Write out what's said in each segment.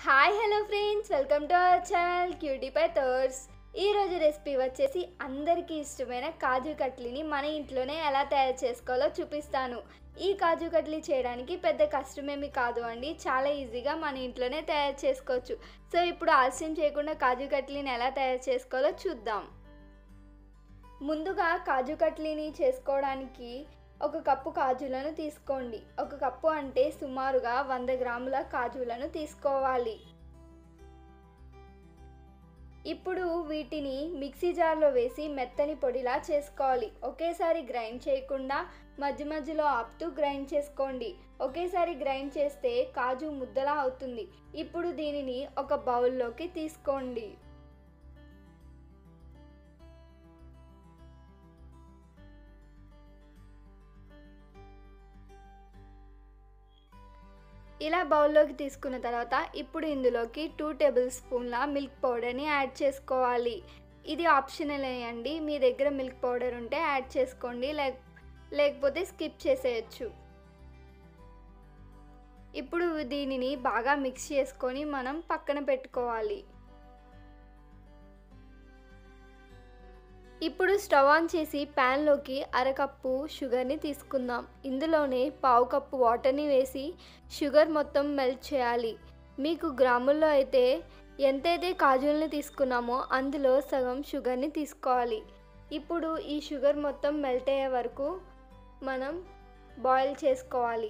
hi hello friends welcome to our channel cutie pie థర్స్ ఈరోజు recipe వచ్చేసి అందరికీ ఇష్టమైన కాజు కట్లీని మన ఇంట్లోనే ఎలా తయారు చేసుకోవాలో చూపిస్తాను ఈ కాజు కట్లీ చేయడానికి పెద్ద కష్టమేమి కాదు అండి చాలా ఈజీగా మన ఇంట్లోనే తయారు చేసుకోవచ్చు సో ఇప్పుడు ఆలస్యం చేయకుండా కాజు కట్లీని ఎలా తయారు చేసుకోవాలో చూద్దాం ముందుగా కాజు కట్లీని చేసుకోవడానికి ఒక కప్పు కాజులను తీసుకోండి ఒక కప్పు అంటే సుమారుగా వంద గ్రాముల కాజులను తీసుకోవాలి ఇప్పుడు వీటిని మిక్సీ జార్లో వేసి మెత్తని పొడిలా చేసుకోవాలి ఒకేసారి గ్రైండ్ చేయకుండా మధ్య మధ్యలో ఆపుతూ గ్రైండ్ చేసుకోండి ఒకేసారి గ్రైండ్ చేస్తే కాజు ముద్దలా అవుతుంది ఇప్పుడు దీనిని ఒక బౌల్లోకి తీసుకోండి ఇలా బౌల్లోకి తీసుకున్న తర్వాత ఇప్పుడు ఇందులోకి టూ టేబుల్ స్పూన్ల మిల్క్ పౌడర్ని యాడ్ చేసుకోవాలి ఇది ఆప్షనల్ అండి మీ దగ్గర మిల్క్ పౌడర్ ఉంటే యాడ్ చేసుకోండి లేక లేకపోతే స్కిప్ చేసేయచ్చు ఇప్పుడు దీనిని బాగా మిక్స్ చేసుకొని మనం పక్కన పెట్టుకోవాలి ఇప్పుడు స్టవ్ ఆన్ చేసి ప్యాన్లోకి అరకప్పు షుగర్ని తీసుకుందాం ఇందులోనే పావు కప్పు వాటర్ని వేసి షుగర్ మొత్తం మెల్ట్ చేయాలి మీకు గ్రాముల్లో అయితే ఎంతైతే కాజుల్ని తీసుకున్నామో అందులో సగం షుగర్ని తీసుకోవాలి ఇప్పుడు ఈ షుగర్ మొత్తం మెల్ట్ అయ్యే వరకు మనం బాయిల్ చేసుకోవాలి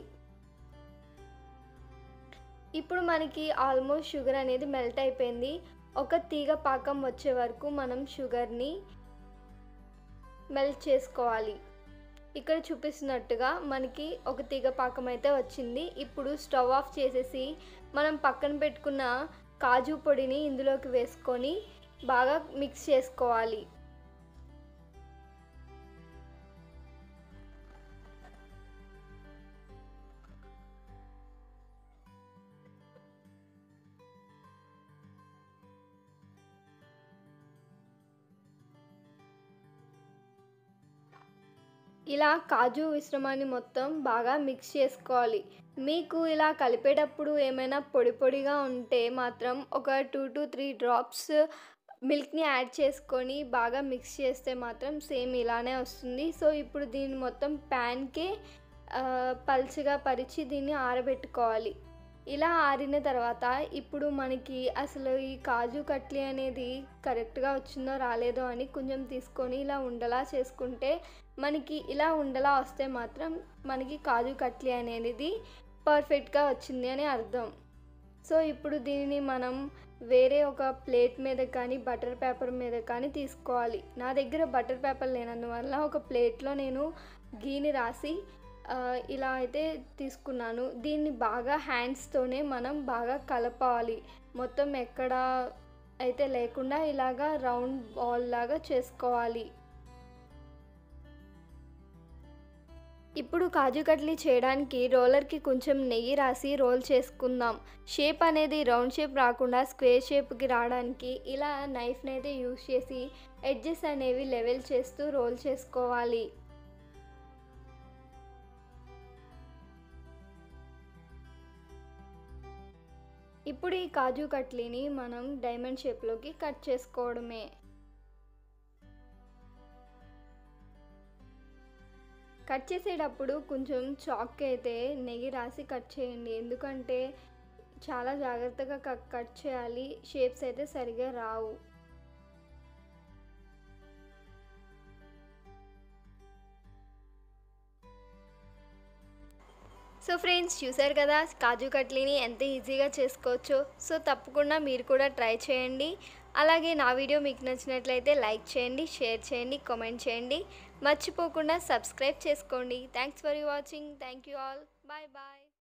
ఇప్పుడు మనకి ఆల్మోస్ట్ షుగర్ అనేది మెల్ట్ అయిపోయింది ఒక తీగ పాకం వచ్చే వరకు మనం షుగర్ని మెల్ట్ చేసుకోవాలి ఇక్కడ చూపిస్తున్నట్టుగా మనకి ఒక తీగ పాకం అయితే వచ్చింది ఇప్పుడు స్టవ్ ఆఫ్ చేసేసి మనం పక్కన పెట్టుకున్న కాజు పొడిని ఇందులోకి వేసుకొని బాగా మిక్స్ చేసుకోవాలి ఇలా కాజు మిశ్రమాన్ని మొత్తం బాగా మిక్స్ చేసుకోవాలి మీకు ఇలా కలిపేటప్పుడు ఏమైనా పొడి పొడిగా ఉంటే మాత్రం ఒక టూ టు త్రీ డ్రాప్స్ మిల్క్ని యాడ్ చేసుకొని బాగా మిక్స్ చేస్తే మాత్రం సేమ్ ఇలానే వస్తుంది సో ఇప్పుడు దీన్ని మొత్తం ప్యాన్కే పల్చగా పరిచి దీన్ని ఆరబెట్టుకోవాలి ఇలా ఆరిన తర్వాత ఇప్పుడు మనకి అసలు ఈ కాజు కట్లీ అనేది కరెక్ట్గా వచ్చిందో రాలేదో అని కొంచెం తీసుకొని ఇలా ఉండలా చేసుకుంటే మనకి ఇలా ఉండలా వస్తే మాత్రం మనకి కాజు కట్లీ అనేది పర్ఫెక్ట్గా వచ్చింది అని అర్థం సో ఇప్పుడు దీనిని మనం వేరే ఒక ప్లేట్ మీద కానీ బటర్ పేపర్ మీద కానీ తీసుకోవాలి నా దగ్గర బటర్ పేపర్ లేనందువల్ల ఒక ప్లేట్లో నేను గీని రాసి ఇలా అయితే తీసుకున్నాను దీన్ని బాగా హ్యాండ్స్తోనే మనం బాగా కలపాలి మొత్తం ఎక్కడ అయితే లేకుండా ఇలాగా రౌండ్ బాల్ లాగా చేసుకోవాలి ఇప్పుడు కాజు కట్లీ చేయడానికి రోలర్కి కొంచెం నెయ్యి రాసి రోల్ చేసుకుందాం షేప్ అనేది రౌండ్ షేప్ రాకుండా స్క్వేర్ షేప్కి రావడానికి ఇలా నైఫ్ని అయితే యూస్ చేసి ఎడ్జెస్ అనేవి లెవెల్ చేస్తూ రోల్ చేసుకోవాలి ఇప్పుడు ఈ కాజు కట్లీని మనం డైమండ్ షేప్లోకి కట్ చేసుకోవడమే కట్ చేసేటప్పుడు కొంచెం చాక్ అయితే నెయ్యి రాసి కట్ చేయండి ఎందుకంటే చాలా జాగ్రత్తగా కట్ చేయాలి షేప్స్ అయితే సరిగా రావు సో ఫ్రెండ్స్ చూసారు కదా కాజు కట్లీని ఎంత ఈజీగా చేసుకోవచ్చో సో తప్పకుండా మీరు కూడా ట్రై చేయండి అలాగే నా వీడియో మీకు నచ్చినట్లయితే లైక్ చేయండి షేర్ చేయండి కామెంట్ చేయండి మర్చిపోకుండా సబ్స్క్రైబ్ చేసుకోండి thanks for watching thank you all bye bye